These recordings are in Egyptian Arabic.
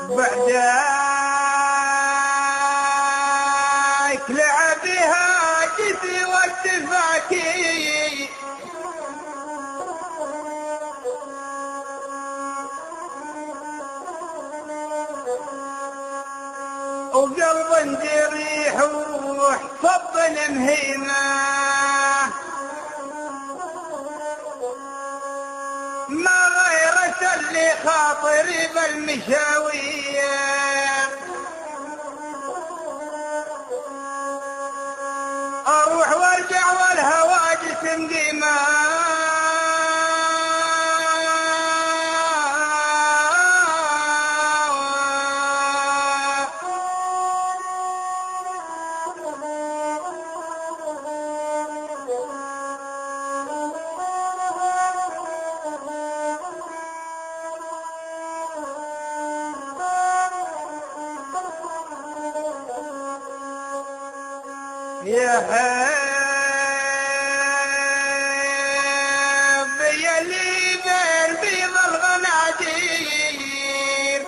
بعدك لعبها جدي واتفاكي وقلب جريح وروح فضل مهيمة ما غيرت اللي خاطري بالمشاوية اروح وارجع والهواجس مقيمة يا حب يا لي بين بيض الغنادير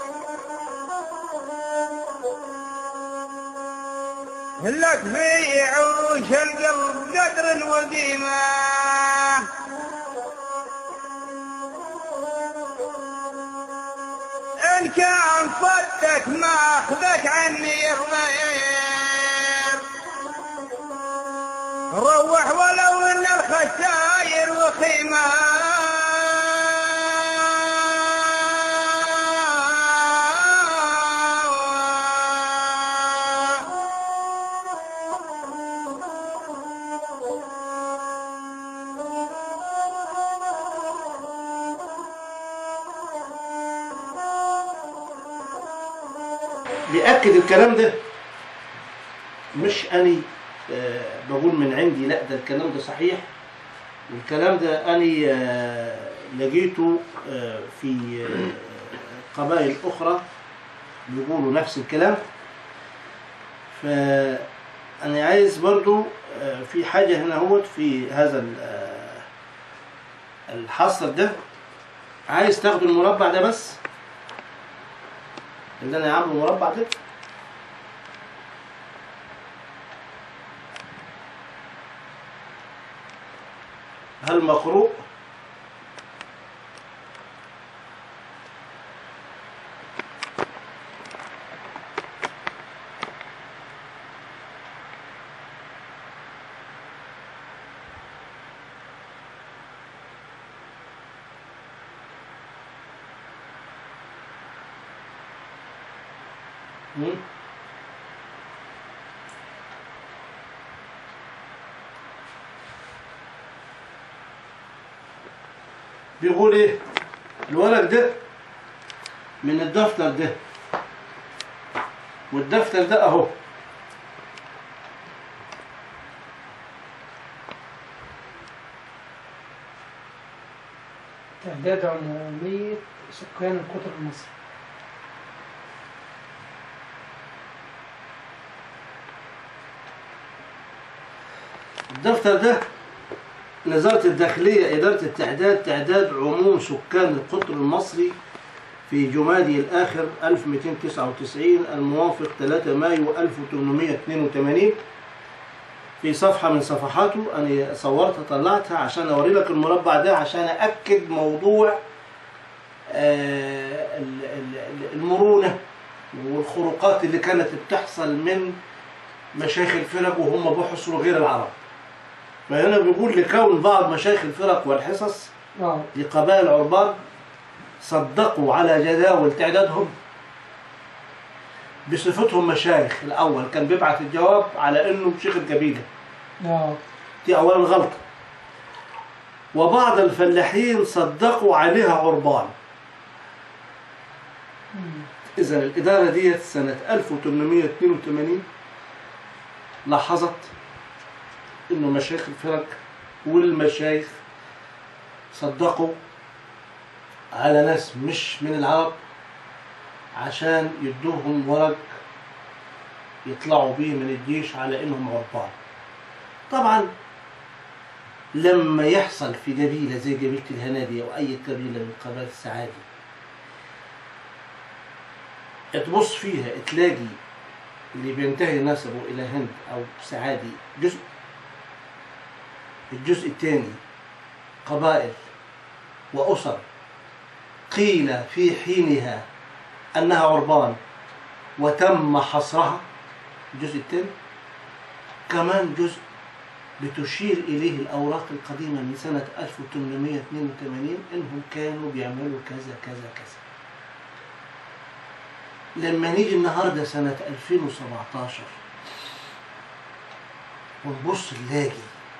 لك في عروش القلب قدر وقيمة إن كان صدك ما أخذك عني الغير روح ولو ان الخساير وخيمة بيأكد الكلام ده مش أني آه، بقول من عندي لا ده الكلام ده صحيح والكلام ده أني آه، لقيته آه، في آه، قبائل أخرى بيقولوا نفس الكلام فأنا عايز برضو آه، في حاجة هنا هوت في هذا ال- آه، الحصر ده عايز تاخدوا المربع ده بس اللي انا عامله مربع ده هل مقروء مم؟ بيقول ايه الورق ده من الدفتر ده والدفتر ده اهو تعداد عمومية سكان القطر المصري الدفتر ده وزارة الداخلية إدارة التعداد تعداد عموم سكان القطر المصري في جمادي الآخر 1299 الموافق 3 مايو 1882 في صفحة من صفحاته أنا صورتها طلعتها عشان أوري لك المربع ده عشان أكد موضوع آه، ال- ال- المرونة والخروقات اللي كانت بتحصل من مشايخ الفرق وهم بيحصروا غير العرب فهنا بيقول لكون بعض مشايخ الفرق والحصص اه لقبائل عربان صدقوا على جداول تعدادهم بصفتهم مشايخ الأول كان بيبعت الجواب على إنه شيخ القبيلة اه دي أولا غلطة وبعض الفلاحين صدقوا عليها عربان مم. إذا الإدارة دي سنة 1882 لاحظت إنه مشايخ الفرق والمشايخ صدقوا على ناس مش من العرب عشان يدوهم ورق يطلعوا بيه من الجيش على إنهم عربان طبعا لما يحصل في قبيلة زي قبيلة الهنادي أو أي قبيلة من قبائل السعادي تبص فيها تلاقي اللي بينتهي نسبه إلى هند أو سعادي جزء الجزء الثاني قبائل وأسر قيل في حينها أنها عربان وتم حصرها الجزء الثاني كمان جزء بتشير إليه الأوراق القديمة من سنة 1882 إنهم كانوا بيعملوا كذا كذا كذا لما نيجي النهاردة سنة 2017 ونبص نلاقي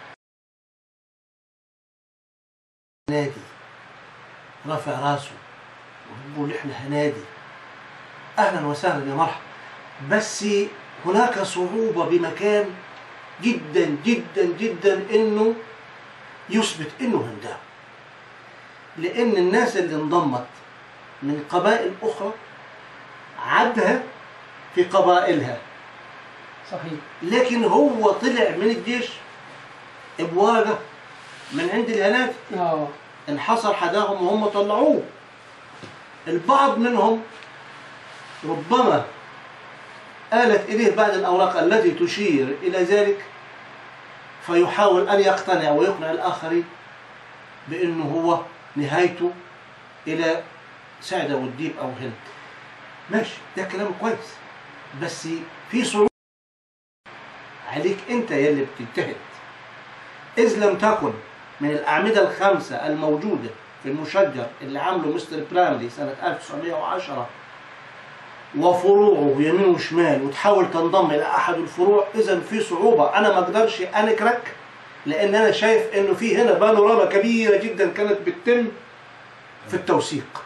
نادي رافع راسه ونقول احنا هنادي اهلا وسهلا يا مرحبا بس هناك صعوبة بمكان جدا جدا جدا انه يثبت انه هنداوي لان الناس اللي انضمت من قبائل اخرى عدها في قبائلها صحيح لكن هو طلع من الجيش بورقة من عند الهنات اه انحصر حداهم وهم طلعوه البعض منهم ربما آلت إليه بعض الأوراق التي تشير إلى ذلك فيحاول أن يقتنع ويقنع الآخرين بأنه هو نهايته إلى سعدة والديب أو هند ماشي ده كلام كويس بس في صعوبة عليك أنت يلي بتجتهد إذ لم تكن من الأعمدة الخمسة الموجودة في المشجر اللي عامله مستر براملي سنة 1910 وفروعه يمين وشمال وتحاول تنضم إلى أحد الفروع إذا في صعوبة أنا ما أقدرش أنكرك لأن أنا شايف إنه في هنا بانوراما كبيرة جدا كانت بتتم في التوثيق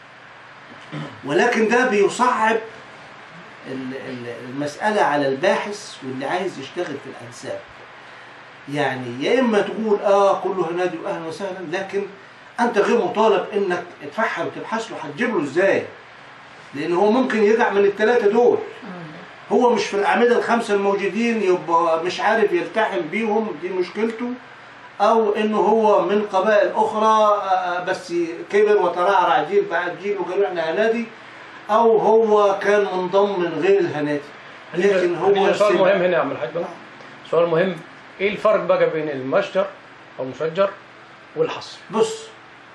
ولكن ده بيصعب ال- ال- المسألة على الباحث واللي عايز يشتغل في الأنساب يعني يا إما تقول آه كله هنادي وأهلا وسهلا لكن أنت غير مطالب إنك تفحر وتبحث له هتجيب له إزاي لأن هو ممكن يقع من الثلاثة دول هو مش في الأعمدة الخمسة الموجودين يبقى مش عارف يلتحم بيهم دي مشكلته أو إنه هو من قبائل أخرى آه، بس كبر وترعرع جيل بعد جيل وقالوا إحنا هنادي أو هو كان منضم من غير الهنادي لكن هو عندنا سؤال سمع- مهم هنا يا عم الحاج بقى سؤال مهم ايه الفرق بقى بين المشجر او المشجر والحصر بص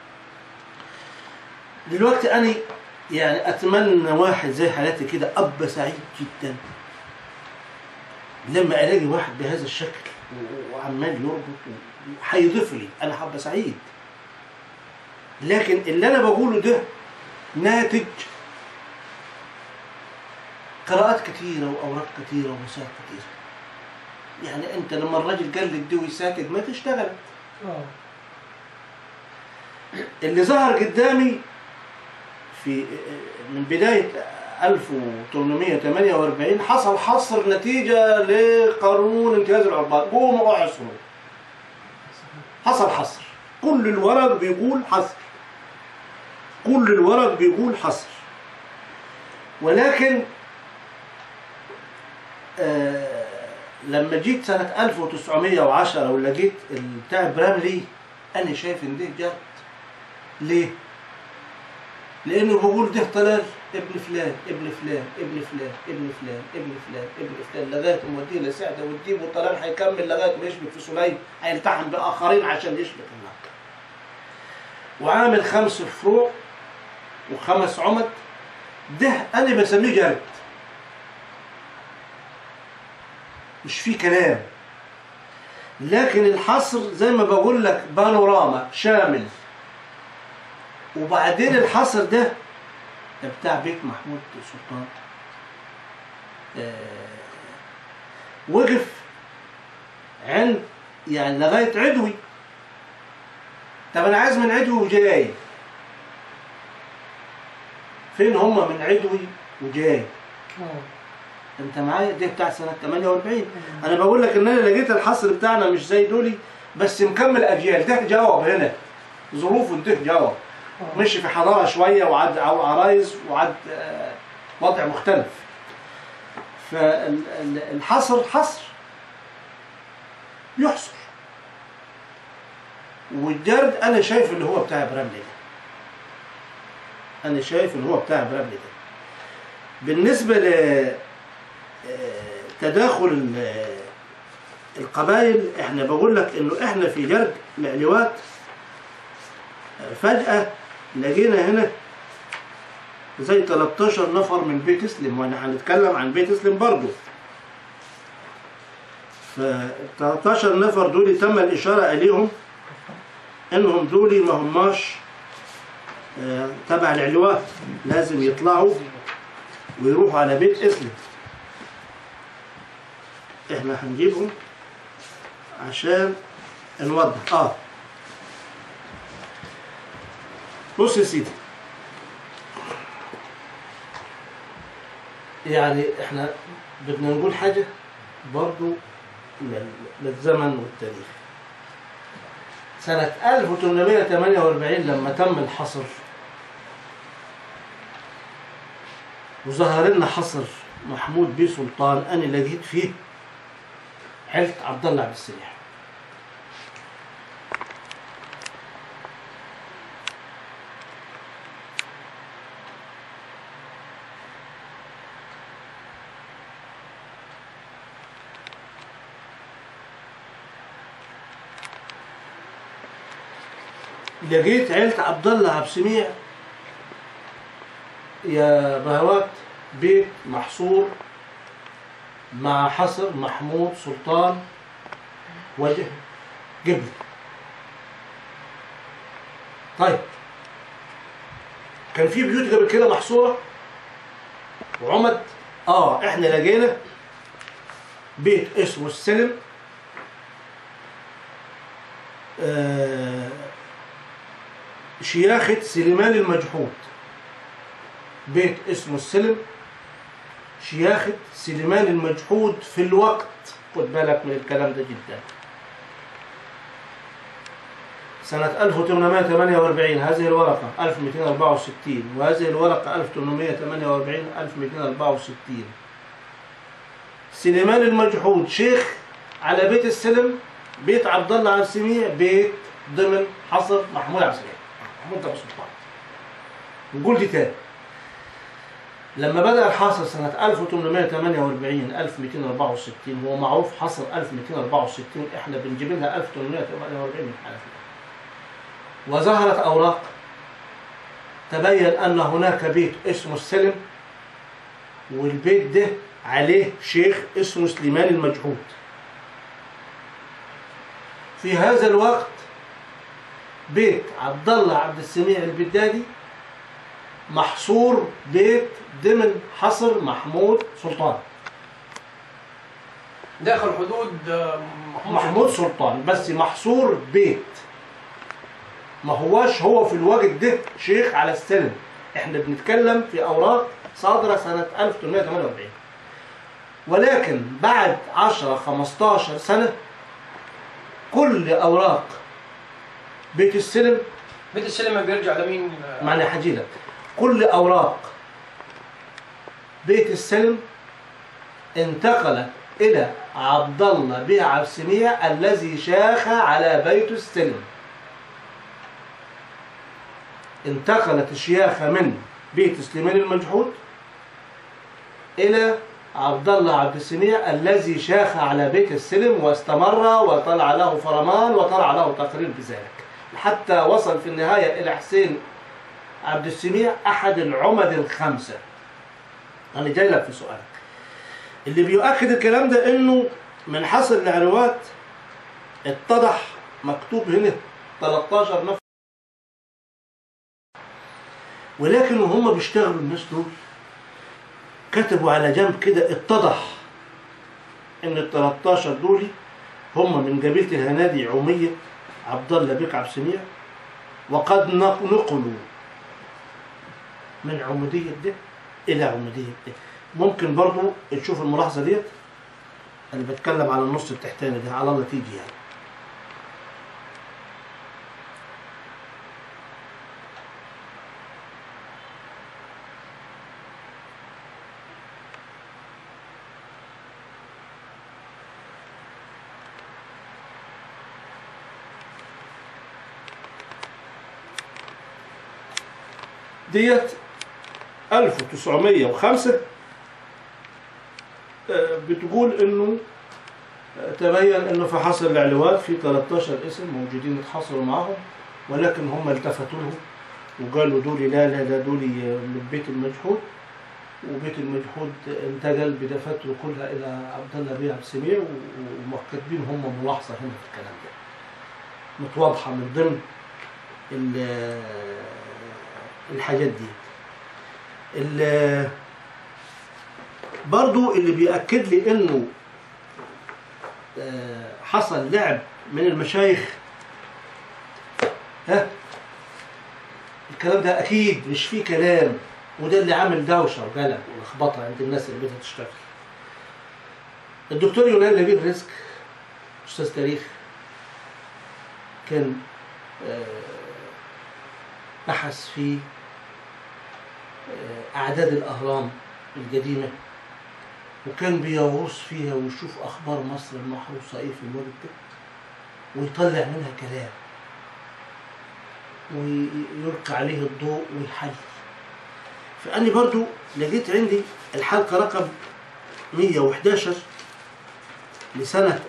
دلوقتي انا يعني اتمنى واحد زي حالاتي كده اب سعيد جدا لما الاقي واحد بهذا الشكل و- وعمال يربط هيضيف لي انا هبقى سعيد لكن اللي انا بقوله ده ناتج قراءات كثيرة وأوراق كثيرة ومسائل كثيرة يعني أنت لما الراجل قال لك دوي ساكت ما تشتغل اه اللي ظهر قدامي في من بداية 1848 حصل حصر نتيجة لقانون امتياز العربات قوموا احصروا حصل حصر كل الورق بيقول حصر كل الورق بيقول حصر ولكن آه لما جيت سنة 1910 ولقيت بتاع براملي أنا شايف إن ده جد ليه؟ لأنه بقول ده طلال ابن فلان ابن فلان ابن فلان ابن فلان ابن فلان ابن فلان لغاية ما وديه لسعدة وتجيب وطلال هيكمل لغاية ما يشبك في سليم هيلتحم بآخرين عشان يشبك هناك وعامل خمس فروع وخمس عمد ده أنا بسميه جرد مش فيه كلام لكن الحصر زي ما بقول لك بانوراما شامل وبعدين الحصر ده ده بتاع بيت محمود سلطان آه، وقف عند يعني لغاية عدوي طب أنا عايز من عدوي وجاي فين هم من عدوي وجاي اه انت معايا ده بتاع سنه 48 انا بقول لك ان انا لقيت الحصر بتاعنا مش زي دولي بس مكمل اجيال ده جواب هنا ظروفه ده جواب آه. مشي في حضاره شويه وعد او عرايس وعد آه، وضع مختلف فالحصر حصر يحصر والجرد انا شايف اللي هو بتاع براملي ده انا شايف اللي هو بتاع براملي ده بالنسبة ل آه، تداخل آه، القبائل احنا بقول لك انه احنا في جرد العلوات آه، فجأة لقينا هنا زي 13 نفر من بيت اسلم وانا هنتكلم عن بيت اسلم برضه ف 13 نفر دول تم الاشاره اليهم انهم دول ما هماش آه، تبع العلوات لازم يطلعوا ويروحوا على بيت اسلم احنا هنجيبهم عشان نوضح اه بص يا سيدي يعني احنا بدنا نقول حاجة برضو لل- للزمن والتاريخ سنة 1848 لما تم الحصر وظهر لنا حصر محمود بيه سلطان انا لقيت فيه عيلة عبد الله عبد السريح لقيت عيلة عبد الله عبد السميع يا بهوات بيت محصور مع حصر محمود سلطان وجه قبل طيب كان في بيوت قبل كده محصورة وعمد اه احنا لقينا بيت اسمه السلم آه شياخة سليمان المجحود بيت اسمه السلم شياخة سليمان المجحود في الوقت خد بالك من الكلام ده جدا سنة 1848 هذه الورقة 1264 وهذه الورقة 1848 1264 سليمان المجحود شيخ على بيت السلم بيت عبد الله عبد السميع بيت ضمن حصر محمود عبد السميع محمود عبد السلطان نقول دي تاني لما بدأ الحصر سنة 1848 1264 هو معروف حصر 1264 احنا بنجيب لها 1848 من الحنفية وظهرت أوراق تبين أن هناك بيت اسمه السلم والبيت ده عليه شيخ اسمه سليمان المجحود في هذا الوقت بيت عبد الله عبد السميع البدادي محصور بيت ضمن حصر محمود سلطان داخل حدود آه، محمود سلطان بس محصور بيت ما هواش هو في الوقت ده شيخ على السلم احنا بنتكلم في اوراق صادره سنه 1848 ولكن بعد 10 15 سنه كل اوراق بيت السلم بيت السلم بيرجع لمين؟ آه، معنى حجيلة كل أوراق بيت السلم انتقلت إلى عبد الله بن عبد السميع الذي شاخ على بيت السلم انتقلت الشياخة من بيت سليمان المجحود إلى عبد الله عبد السميع الذي شاخ على بيت السلم واستمر وطلع له فرمان وطلع له تقرير بذلك حتى وصل في النهاية إلى حسين عبد السميع أحد العمد الخمسة أنا جاي لك في سؤالك اللي بيؤكد الكلام ده إنه من حصر العلوات اتضح مكتوب هنا 13 نفر ولكن وهم بيشتغلوا الناس دول كتبوا على جنب كده اتضح ان ال 13 دول هم من قبيله الهنادي عميه عبد الله بك عبد السميع وقد نق- نقلوا من عمودية ده إلى عمودية ده ممكن برضو تشوف الملاحظة ديت أنا بتكلم على النص التحتاني ده على الله تيجي يعني ديت 1905 آه، بتقول انه آه، تبين انه في حصر الاعلوات في 13 اسم موجودين اتحصروا معهم ولكن هم التفتوا لهم وقالوا دول لا لا لا دول من بيت المجهود وبيت المجهود انتقل بدفاتره كلها الى عبد الله بيه عبد السميع و- وكاتبين هم ملاحظه هنا في الكلام ده متواضحه من ضمن ال- الحاجات دي ال- برضو اللي بيأكد لي انه آه، حصل لعب من المشايخ ها الكلام ده اكيد مش فيه كلام وده اللي عامل دوشه وقلق ولخبطه عند الناس اللي بدها تشتغل الدكتور يونان نبيل رزق استاذ تاريخ كان آه، بحث في آه، اعداد الاهرام القديمه وكان بيغوص فيها ويشوف اخبار مصر المحروسه ايه في الوقت ده ويطلع منها كلام ويلقي عليه الضوء ويحلل فأنا برضو لقيت عندي الحلقة رقم 111 لسنة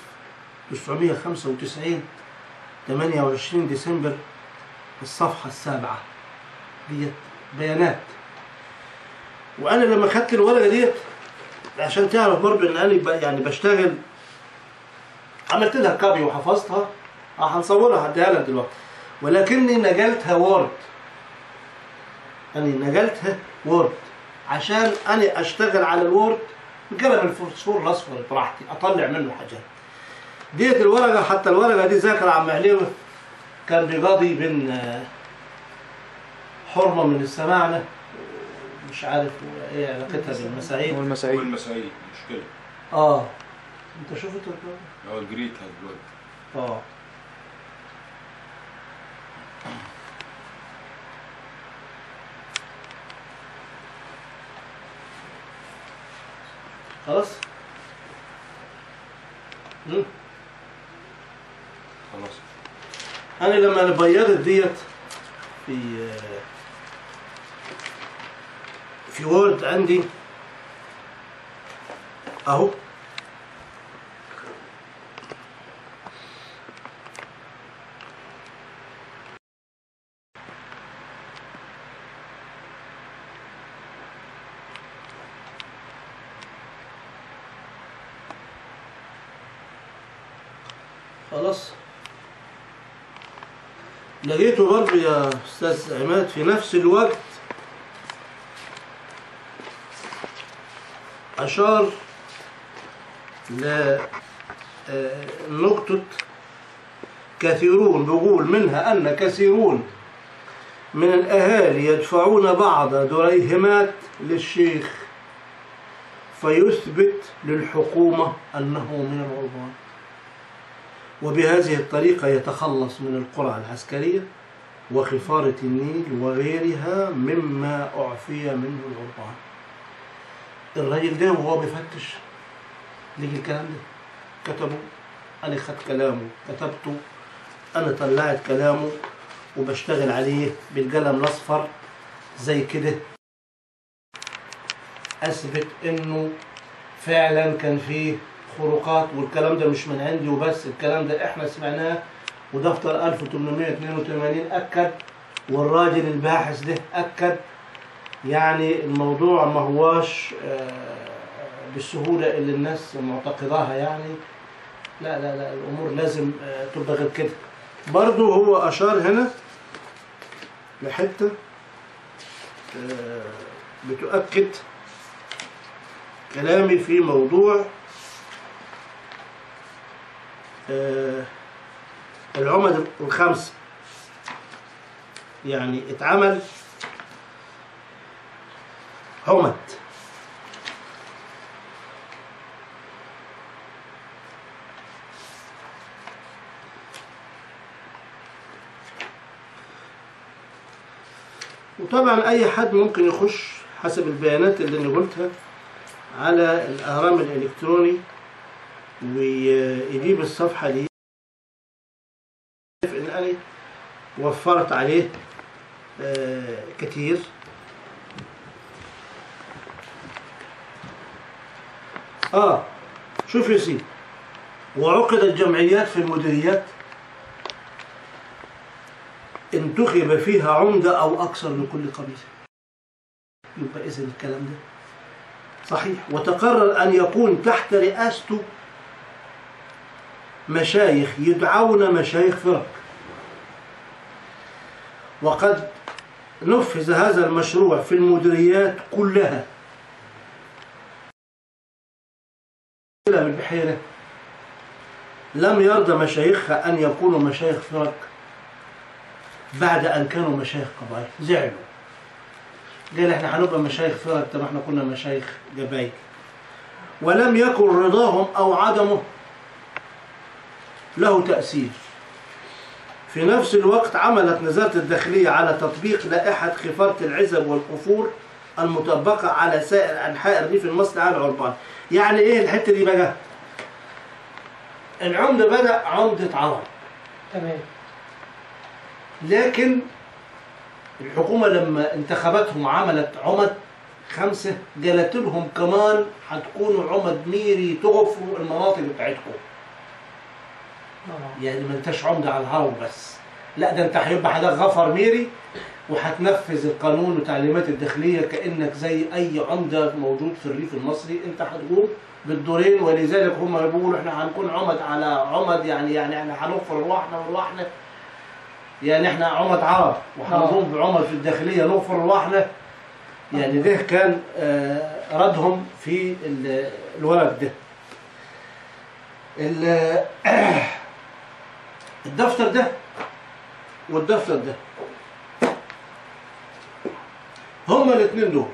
1995 28 ديسمبر الصفحة السابعة ديت بيانات وأنا لما خدت الورقة ديت عشان تعرف برضو إن أنا ب- يعني بشتغل عملت لها كابي وحفظتها اه هنصورها هديها لك دلوقتي ولكني نقلتها وورد أنا نقلتها وورد عشان أنا أشتغل على الوورد بقلم الفوسفور الأصفر براحتي أطلع منه حاجات ديت الورقة حتى الورقة دي ذاكر عم عليوة كان بيقاضي بين آه، حرمة من السماعنة مش عارف ايه علاقتها بالمساعيد والمساعيد والمساعيد مشكلة اه انت شفت الورقة؟ اه قريتها دلوقتي اه خلاص مم. خلاص انا لما بيضت ديت في في وورد عندي اهو خلاص لقيته برضه يا استاذ عماد في نفس الوقت اشار ل آه، نقطة كثيرون بيقول منها أن كثيرون من الأهالي يدفعون بعض دريهمات للشيخ فيثبت للحكومة أنه من العربان وبهذه الطريقة يتخلص من القرعة العسكرية وخفارة النيل وغيرها مما أعفي منه العربان الراجل ده وهو بيفتش لقي الكلام ده كتبه أنا خدت كلامه كتبته أنا طلعت كلامه وبشتغل عليه بالقلم الأصفر زي كده أثبت إنه فعلا كان فيه خروقات والكلام ده مش من عندي وبس الكلام ده احنا سمعناه ودفتر 1882 أكد والراجل الباحث ده أكد يعني الموضوع ما هواش آه، بالسهولة اللي الناس معتقداها يعني لا لا لا الأمور لازم آه، تبقى غير كده برضو هو أشار هنا لحتة آه، بتؤكد كلامي في موضوع آه، العمد الخمس يعني اتعمل عمد وطبعا اي حد ممكن يخش حسب البيانات اللي انا قلتها على الاهرام الالكتروني ويجيب الصفحه دي ان انا وفرت عليه آه، كتير اه شوف يا سيدي وعقدت جمعيات في المديريات انتخب فيها عمدة أو أكثر لكل قبيلة يبقى إذن الكلام ده صحيح وتقرر أن يكون تحت رئاسته مشايخ يدعون مشايخ فرق وقد نفذ هذا المشروع في المديريات كلها بالبحيرة لم يرضى مشايخها أن يكونوا مشايخ فرق بعد أن كانوا مشايخ قبائل زعلوا قال احنا هنبقى مشايخ فرق طب احنا كنا مشايخ قبائل ولم يكن رضاهم أو عدمه له تأثير في نفس الوقت عملت وزارة الداخلية على تطبيق لائحة خفارة العزب والكفور المطبقة على سائر أنحاء الريف المصري على العربان يعني إيه الحتة دي بقى العمدة بدأ عمدة عرب تمام لكن الحكومة لما انتخبتهم عملت عمد خمسة قالت لهم كمان هتكونوا عمد ميري تغفروا المناطق بتاعتكم آه. يعني ما انتش عمدة على الهرم بس لا ده انت هيبقى حضرتك غفر ميري وهتنفذ القانون وتعليمات الداخلية كأنك زي أي عمدة موجود في الريف المصري انت هتقوم بالدورين ولذلك هم بيقولوا احنا هنكون عمد على عمد يعني يعني احنا هنغفر ارواحنا وارواحنا يعني احنا عمد عرب وهنقوم بعمد في الداخلية نغفر ارواحنا يعني ده كان آه، ردهم في ال- الورق ده ال- الدفتر ده والدفتر ده هما الاثنين دول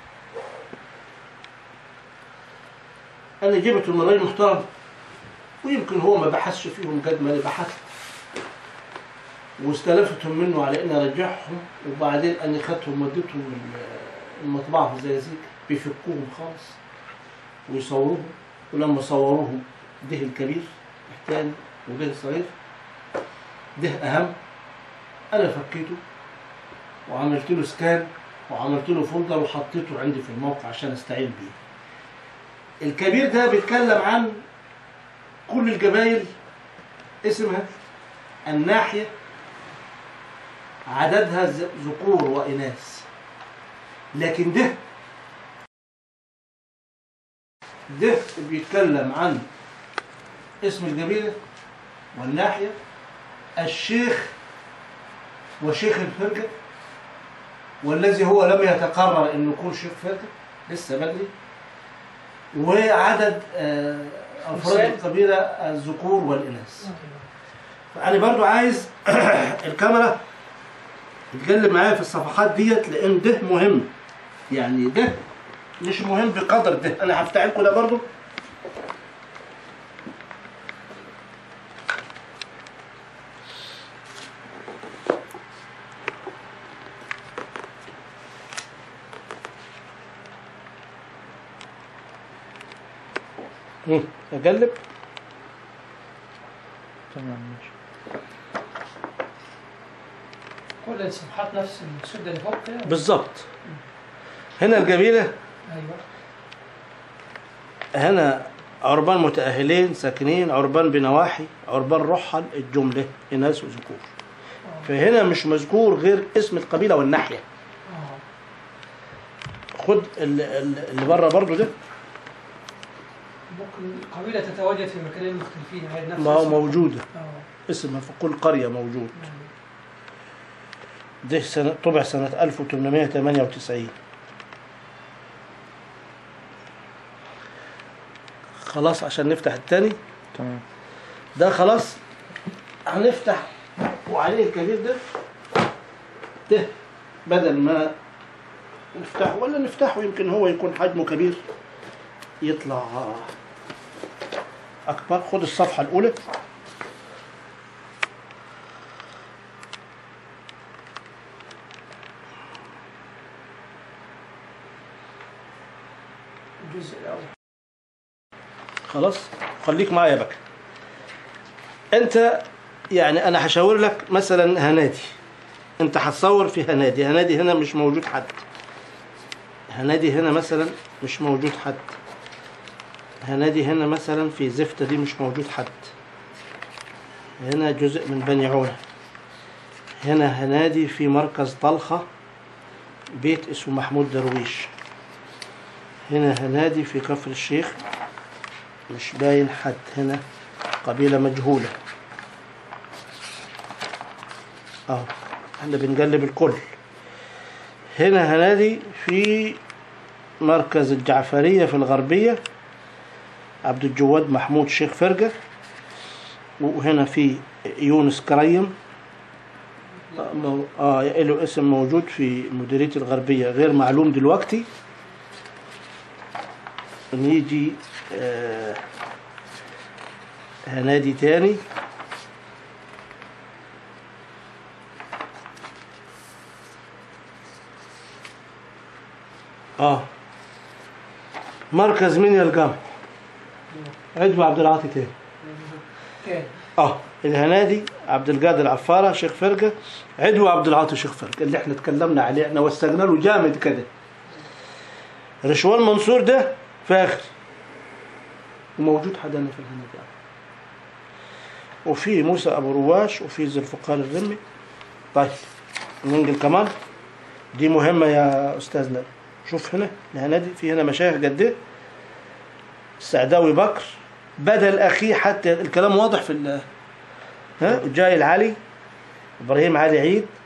انا جبت من راجل محترم ويمكن هو ما بحثش فيهم قد ما انا بحثت واستلفتهم منه على اني ارجعهم وبعدين اني خدتهم وديتهم ال- المطبعه في الزقازيق بيفكوهم خالص ويصوروهم ولما صوروهم ده الكبير الثاني وده الصغير ده اهم انا فكيته وعملت له سكان وعملت له فولدر وحطيته عندي في الموقع عشان استعين بيه الكبير ده بيتكلم عن كل الجبايل اسمها الناحية عددها ز- ذكور وإناث لكن ده ده بيتكلم عن اسم القبيلة والناحية الشيخ وشيخ الفرقة والذي هو لم يتقرر انه يكون شيخ فرقة لسه بدري وعدد آه، افراد مثال؟ القبيلة الذكور والإناث انا برضو عايز الكاميرا تتكلم معايا في الصفحات ديت لان ده مهم يعني ده مش مهم بقدر ده انا هفتح لكم ده برضو مم. اقلب تمام ماشي كل الصفحات نفس السده اللي فوق كده بالظبط هنا القبيله ايوه هنا عربان متأهلين ساكنين عربان بنواحي عربان رحل الجملة إناث وذكور فهنا مش مذكور غير اسم القبيلة والناحية اه خد ال- ال- اللي بره برضو ده ممكن القبيله تتواجد في مكانين مختلفين غير نفس ما هو الاسم. موجودة اه اسمها في كل قرية موجود نعم. ده سنة طبع سنة 1898 خلاص عشان نفتح التاني تمام ده خلاص هنفتح وعليه الكبير ده ده بدل ما نفتحه ولا نفتحه يمكن هو يكون حجمه كبير يطلع أكبر خد الصفحة الأولى الجزء الاول خلاص خليك معايا بقى انت يعني انا هشاور لك مثلا هنادي انت هتصور في هنادي هنادي هنا مش موجود حد هنادي هنا مثلا مش موجود حد هنادي هنا مثلا في زفتة دي مش موجود حد هنا جزء من بني عونة هنا هنادي في مركز طلخة بيت اسمه محمود درويش هنا هنادي في كفر الشيخ مش باين حد هنا قبيلة مجهولة اهو احنا بنقلب الكل هنا هنادي في مركز الجعفرية في الغربية عبد الجواد محمود شيخ فرقة وهنا في يونس كريم آه، مو- اه له اسم موجود في مديرية الغربية غير معلوم دلوقتي نيجي آه هنادي تاني اه مركز منيا الجامع عدو عبد العاطي تاني تاني اه الهنادي عبد القادر عفاره شيخ فرقه عدو عبد العاطي شيخ فرقه اللي احنا اتكلمنا عليه احنا وسقنا له جامد كده رشوان منصور ده فاخر وموجود حدنا في الهنادي وفي موسى ابو رواش وفي ذو الفقار الرمي طيب ننقل كمان دي مهمه يا استاذنا شوف هنا الهنادي في هنا مشايخ قد ايه السعداوي بكر بدل اخيه حتى الكلام واضح في ال ها جاي العلي ابراهيم علي عيد